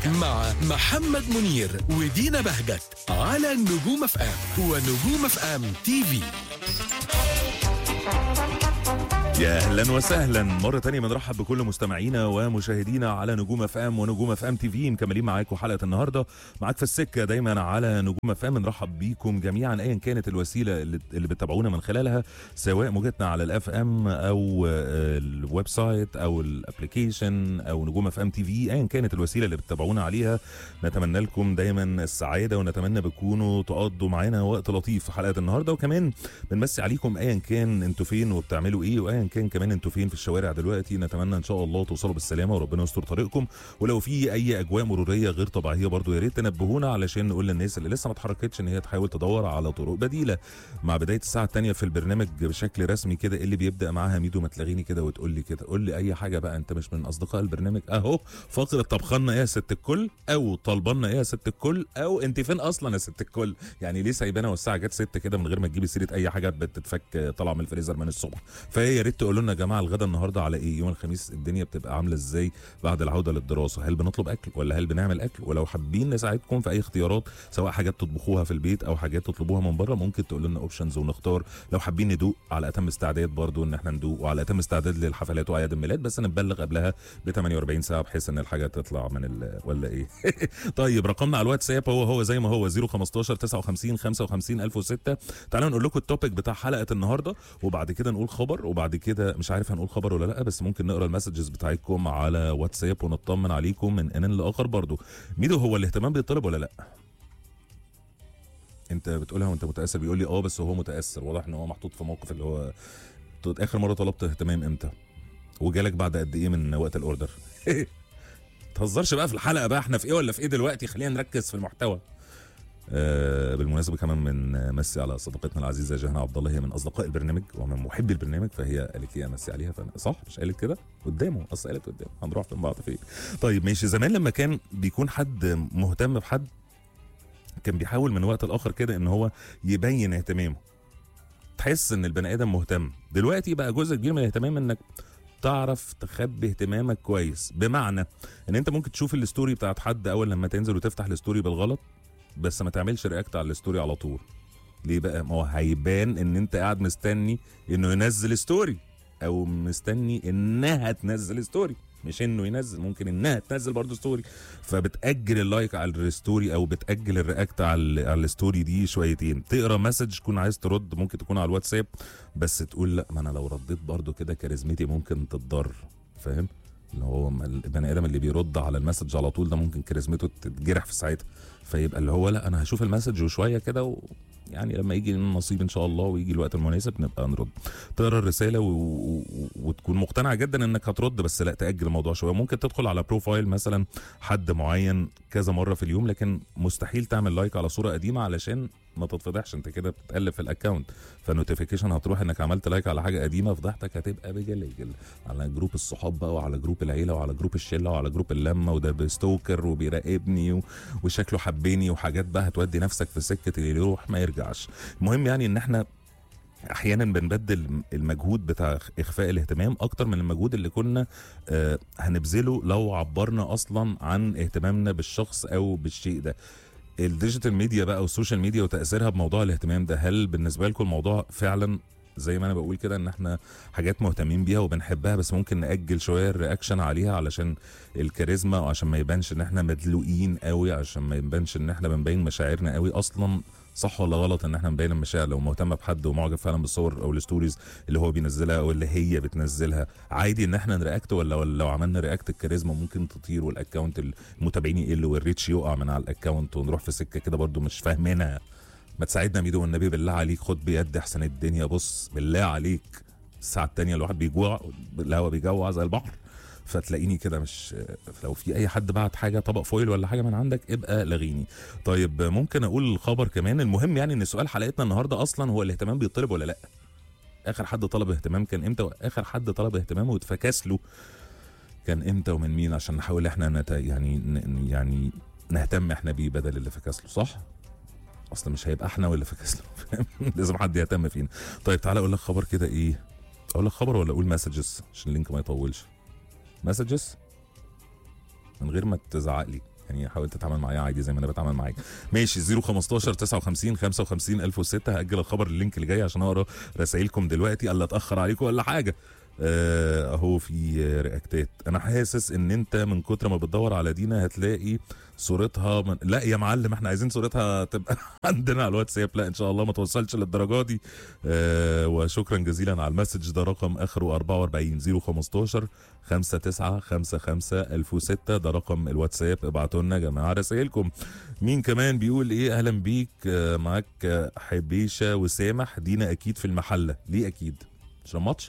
مع محمد منير ودينا بهجت على نجوم اف ام ونجوم اف ام تي في يا اهلا وسهلا مره تانية بنرحب بكل مستمعينا ومشاهدينا على نجوم اف ام ونجوم اف ام تي في مكملين معاكم حلقه النهارده معاك في السكه دايما على نجوم اف ام نرحب بيكم جميعا ايا كانت الوسيله اللي, اللي بتتابعونا من خلالها سواء موجتنا على الاف ام او آه، الويب سايت او الابلكيشن او نجوم اف ام تي في ايا كانت الوسيله اللي بتتابعونا عليها نتمنى لكم دايما السعاده ونتمنى بتكونوا تقضوا معانا وقت لطيف في حلقه النهارده وكمان بنمسي عليكم ايا كان انتوا فين وبتعملوا ايه وايا كان كمان انتوا فين في الشوارع دلوقتي نتمنى ان شاء الله توصلوا بالسلامه وربنا يستر طريقكم ولو في اي اجواء مروريه غير طبيعيه برضو يا ريت تنبهونا علشان نقول للناس اللي لسه ما اتحركتش ان هي تحاول تدور على طرق بديله مع بدايه الساعه الثانيه في البرنامج بشكل رسمي كده اللي بيبدا معاها ميدو ما تلاغيني كده وتقول لي كده قول لي اي حاجه بقى انت مش من اصدقاء البرنامج اهو فقره طبخنا ايه يا ست الكل او طلبنا ايه يا ست الكل او انت فين اصلا يا ست الكل يعني ليه سايبانا والساعه جت 6 كده من غير ما تجيبي سيره اي حاجه بتتفك طالعه من الفريزر من الصبح فيا ريت تقولوا لنا يا جماعه الغدا النهارده على ايه يوم الخميس الدنيا بتبقى عامله ازاي بعد العوده للدراسه هل بنطلب اكل ولا هل بنعمل اكل ولو حابين نساعدكم في اي اختيارات سواء حاجات تطبخوها في البيت او حاجات تطلبوها من بره ممكن تقولوا لنا اوبشنز ونختار لو حابين ندوق على اتم استعداد برضو ان احنا ندوق وعلى اتم استعداد للحفلات واعياد الميلاد بس نبلغ قبلها ب 48 ساعه بحيث ان الحاجه تطلع من ال... ولا ايه طيب رقمنا على الواتساب هو هو زي ما هو 015 59 55 1006 تعالوا نقول لكم التوبيك بتاع حلقه النهارده وبعد كده نقول خبر وبعد كده مش عارف هنقول خبر ولا لا بس ممكن نقرا المسجز بتاعتكم على واتساب ونطمن عليكم من ان لاخر برضو ميدو هو الاهتمام بيطلب ولا لا انت بتقولها وانت متاثر بيقول لي اه بس هو متاثر واضح ان هو محطوط في موقف اللي هو طيب اخر مره طلبت اهتمام امتى وجالك بعد قد ايه من وقت الاوردر تهزرش بقى في الحلقه بقى احنا في ايه ولا في ايه دلوقتي خلينا نركز في المحتوى آه بالمناسبه كمان من مسي على صديقتنا العزيزه جهنة عبد الله هي من اصدقاء البرنامج ومن محبي البرنامج فهي قالت لي امسي عليها فأنا صح مش قالت كده قدامه اصل قالت قدامه هنروح فين بعض فين طيب ماشي زمان لما كان بيكون حد مهتم بحد كان بيحاول من وقت لاخر كده ان هو يبين اهتمامه تحس ان البني ادم مهتم دلوقتي بقى جزء كبير من الاهتمام انك تعرف تخبي اهتمامك كويس بمعنى ان انت ممكن تشوف الستوري بتاعت حد اول لما تنزل وتفتح الستوري بالغلط بس ما تعملش رياكت على الستوري على طول ليه بقى ما هو هيبان ان انت قاعد مستني انه ينزل ستوري او مستني انها تنزل ستوري مش انه ينزل ممكن انها تنزل برضه ستوري فبتاجل اللايك على الستوري او بتاجل الرياكت على على الستوري دي شويتين تقرا مسج تكون عايز ترد ممكن تكون على الواتساب بس تقول لا ما انا لو رديت برضه كده كاريزمتي ممكن تتضر فاهم اللي هو البني ادم اللي بيرد على المسج على طول ده ممكن كاريزمته تتجرح في ساعتها فيبقى اللي هو لا انا هشوف المسج وشويه كده و... يعني لما يجي النصيب ان شاء الله ويجي الوقت المناسب نبقى نرد تقرا الرساله و... و... وتكون مقتنع جدا انك هترد بس لا تاجل الموضوع شويه ممكن تدخل على بروفايل مثلا حد معين كذا مره في اليوم لكن مستحيل تعمل لايك على صوره قديمه علشان ما تتفضحش انت كده بتقلب في الاكونت فالنوتيفيكيشن هتروح انك عملت لايك على حاجه قديمه فضحتك هتبقى بجلجل على جروب الصحاب بقى وعلى جروب العيله وعلى جروب الشله وعلى جروب اللمه وده بستوكر وبيراقبني و... وشكله حبني وحاجات بقى هتودي نفسك في سكه اللي يروح ما يرجعش المهم يعني ان احنا احيانا بنبدل المجهود بتاع اخفاء الاهتمام اكتر من المجهود اللي كنا آه هنبذله لو عبرنا اصلا عن اهتمامنا بالشخص او بالشيء ده الديجيتال ميديا بقى والسوشيال ميديا وتاثيرها بموضوع الاهتمام ده هل بالنسبه لكم الموضوع فعلا زي ما انا بقول كده ان احنا حاجات مهتمين بيها وبنحبها بس ممكن ناجل شويه الرياكشن عليها علشان الكاريزما وعشان ما يبانش ان احنا مدلوقين قوي عشان ما يبانش ان احنا بنبين مشاعرنا قوي اصلا صح ولا غلط ان احنا نبين المشاعر لو مهتمه بحد ومعجب فعلا بالصور او الستوريز اللي هو بينزلها او اللي هي بتنزلها عادي ان احنا نرياكت ولا لو عملنا رياكت الكاريزما ممكن تطير والاكونت المتابعين يقل والريتش يقع من على الاكونت ونروح في سكه كده برده مش فاهمينها ما تساعدنا ميدو والنبي بالله عليك خد بيد احسن الدنيا بص بالله عليك الساعه الثانيه الواحد بيجوع الهوا بيجوع زي البحر فتلاقيني كده مش لو في اي حد بعت حاجه طبق فويل ولا حاجه من عندك ابقى لغيني طيب ممكن اقول الخبر كمان المهم يعني ان سؤال حلقتنا النهارده اصلا هو الاهتمام بيطلب ولا لا اخر حد طلب اهتمام كان امتى واخر حد طلب اهتمام واتفكس له كان امتى ومن مين عشان نحاول احنا نت... يعني ن... يعني نهتم احنا بيه بدل اللي فكس له صح اصل مش هيبقى احنا واللي فكس له لازم حد يهتم فينا طيب تعالى اقول لك خبر كده ايه اقول لك خبر ولا اقول مسجز عشان اللينك ما يطولش مسجز من غير ما تزعق لي يعني حاول تتعامل معايا عادي زي ما انا بتعامل معاك ماشي 015 59 55 1006 هاجل الخبر اللينك اللي جاي عشان اقرا رسائلكم دلوقتي الا اتاخر عليكم ولا حاجه آه، اهو في رياكتات انا حاسس ان انت من كتر ما بتدور على دينا هتلاقي صورتها من... لا يا معلم احنا عايزين صورتها تبقى عندنا على الواتساب لا ان شاء الله ما توصلش للدرجه دي آه وشكرا جزيلا على المسج ده رقم اخره 44 015 59 55 1006 ده رقم الواتساب ابعتوا لنا يا جماعه رسائلكم مين كمان بيقول ايه اهلا بيك آه معاك آه، حبيشه وسامح دينا اكيد في المحله ليه اكيد عشان ماتش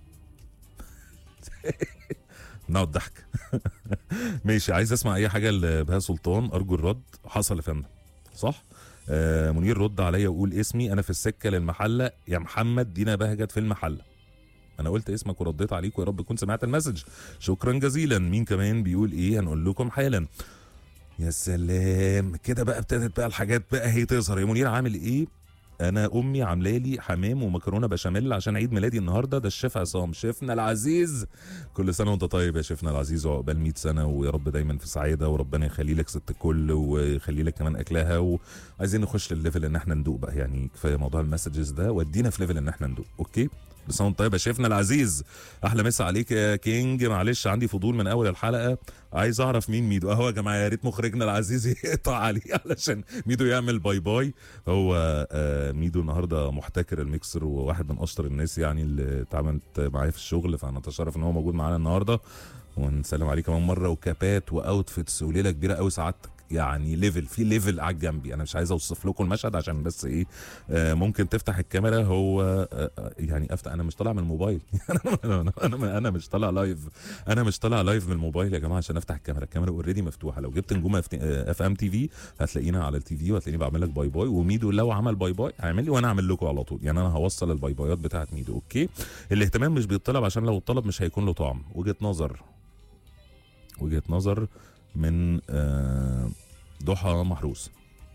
نقعد ضحك ماشي عايز اسمع اي حاجه لبهاء سلطان ارجو الرد حصل يا فندم صح آه منير رد عليا وقول اسمي انا في السكه للمحله يا محمد دينا بهجت في المحله انا قلت اسمك ورديت عليك ويا رب تكون سمعت المسج شكرا جزيلا مين كمان بيقول ايه هنقول لكم حالا يا سلام كده بقى ابتدت بقى الحاجات بقى هي تظهر يا منير عامل ايه انا امي عامله لي حمام ومكرونه بشاميل عشان عيد ميلادي النهارده ده الشيف عصام شيفنا العزيز كل سنه وانت طيب يا شيفنا العزيز وعقبال 100 سنه ويا رب دايما في سعاده وربنا يخلي لك ست الكل ويخلي لك كمان اكلها وعايزين نخش للليفل ان احنا ندوق بقى يعني كفايه موضوع المسجز ده ودينا في ليفل ان احنا ندوق اوكي بس انت طيب يا شيفنا العزيز احلى مسا عليك يا كينج معلش عندي فضول من اول الحلقه عايز اعرف مين ميدو اهو يا جماعه يا ريت مخرجنا العزيز يقطع عليه علشان ميدو يعمل باي باي هو آه ميدو النهارده محتكر الميكسر وواحد من اشطر الناس يعني اللي اتعاملت معايا في الشغل فانا اتشرف ان هو موجود معانا النهارده ونسلم عليه كمان مره وكابات واوتفيتس وليله كبيره قوي سعادتك يعني ليفل في ليفل قاعد جنبي انا مش عايز اوصف لكم المشهد عشان بس ايه آه ممكن تفتح الكاميرا هو آه آه، يعني افتح انا مش طالع من الموبايل انا انا انا, أنا مش طالع لايف انا مش طالع لايف من الموبايل يا جماعه عشان افتح الكاميرا الكاميرا اوريدي مفتوحه لو جبت نجوم اف ام تي في هتلاقينا على التي في وهتلاقيني بعمل لك باي باي وميدو لو عمل باي باي هيعمل لي وانا اعمل لكم على طول يعني انا هوصل الباي بايات بتاعت ميدو اوكي الاهتمام مش بيطلب عشان لو اتطلب مش هيكون له طعم وجهه نظر وجهه نظر من آه ضحى محروس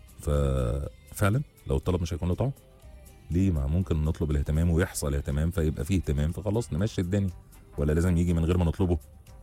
ففعلا لو الطلب مش هيكون له طعم ليه ما ممكن نطلب الاهتمام ويحصل اهتمام فيبقى فيه اهتمام فخلاص نمشي الدنيا ولا لازم يجي من غير ما نطلبه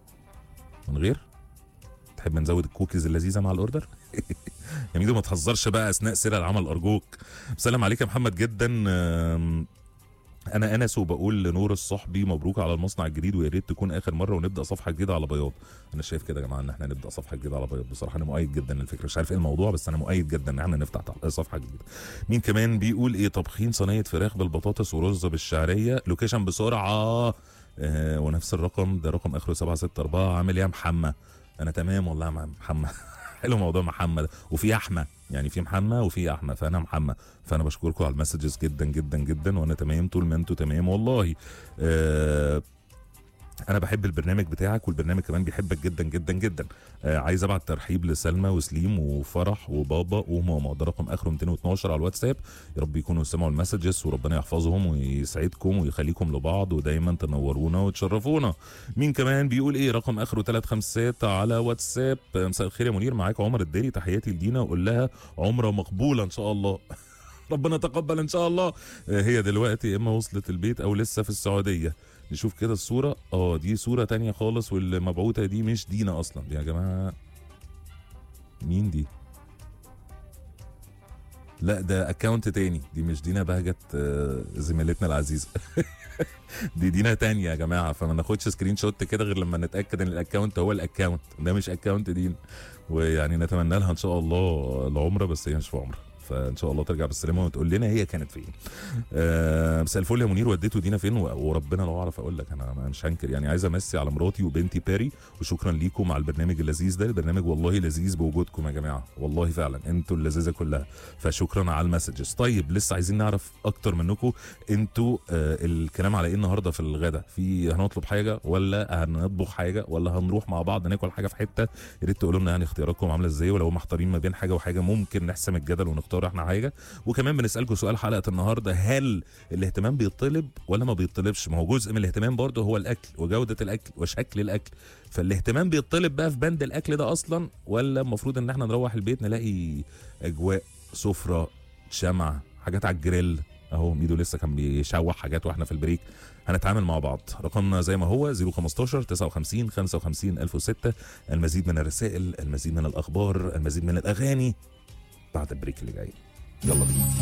من غير تحب نزود الكوكيز اللذيذه مع الاوردر يا ميدو ما تهزرش بقى اثناء سير العمل ارجوك سلام عليك يا محمد جدا آم، انا انس وبقول لنور الصحبي مبروك على المصنع الجديد ويا ريت تكون اخر مره ونبدا صفحه جديده على بياض انا شايف كده يا جماعه ان احنا نبدا صفحه جديده على بياض بصراحه انا مؤيد جدا للفكره مش عارف ايه الموضوع بس انا مؤيد جدا ان احنا نفتح تع- صفحه جديده مين كمان بيقول ايه طبخين صينيه فراخ بالبطاطس ورز بالشعريه لوكيشن بسرعه آه ونفس الرقم ده رقم اخره 764 عامل ايه يا محمد انا تمام والله يا مع- محمد حلو موضوع محمد وفي احمد يعني في محمد وفي احمد فانا محمد فانا بشكركم على المسجز جدا جدا جدا وانا تمام طول ما انتوا تمام والله آه انا بحب البرنامج بتاعك والبرنامج كمان بيحبك جدا جدا جدا آه عايز ابعت ترحيب لسلمى وسليم وفرح وبابا وماما ده رقم اخره 212 على الواتساب يا رب يكونوا سمعوا المسجز وربنا يحفظهم ويسعدكم ويخليكم لبعض ودايما تنورونا وتشرفونا مين كمان بيقول ايه رقم اخره 356 على واتساب آه، مساء الخير يا منير معاك عمر الدالي تحياتي لدينا وقول لها عمره مقبوله ان شاء الله ربنا يتقبل ان شاء الله آه، هي دلوقتي يا اما وصلت البيت او لسه في السعوديه نشوف كده الصوره اه دي صوره تانية خالص واللي مبعوثه دي مش دينا اصلا دي يا جماعه مين دي لا ده اكونت تاني دي مش دينا بهجت آه، زميلتنا العزيزه دي دينا تانية يا جماعه فما ناخدش سكرين شوت كده غير لما نتاكد ان الاكونت هو الاكونت ده مش اكونت دينا ويعني نتمنى لها ان شاء الله العمره بس هي مش في عمره فان شاء الله ترجع بالسلامه وتقول لنا هي كانت فين آه مساء الفل يا منير وديته دينا فين و- وربنا لو اعرف اقول لك انا أنا مش هنكر يعني عايز امسي على مراتي وبنتي باري وشكرا ليكم على البرنامج اللذيذ ده البرنامج والله لذيذ بوجودكم يا جماعه والله فعلا انتوا اللذيذه كلها فشكرا على المسجز طيب لسه عايزين نعرف اكتر منكم انتوا آه الكلام على ايه النهارده في الغدا في هنطلب حاجه ولا هنطبخ حاجه ولا هنروح مع بعض ناكل حاجه في حته يا ريت تقولوا لنا يعني اختياراتكم عامله ازاي ولو محتارين ما بين حاجه وحاجه ممكن نحسم الجدل ونختار احنا حاجه وكمان بنسالكم سؤال حلقه النهارده هل الاهتمام بيطلب ولا ما بيطلبش ما هو جزء من الاهتمام برضه هو الاكل وجوده الاكل وشكل الاكل فالاهتمام بيطلب بقى في بند الاكل ده اصلا ولا المفروض ان احنا نروح البيت نلاقي اجواء سفره شمع حاجات على الجريل اهو ميدو لسه كان بيشوح حاجات واحنا في البريك هنتعامل مع بعض رقمنا زي ما هو 015 59 55 1006 المزيد من الرسائل المزيد من الاخبار المزيد من الاغاني بعد البريك اللي جاي يلا بينا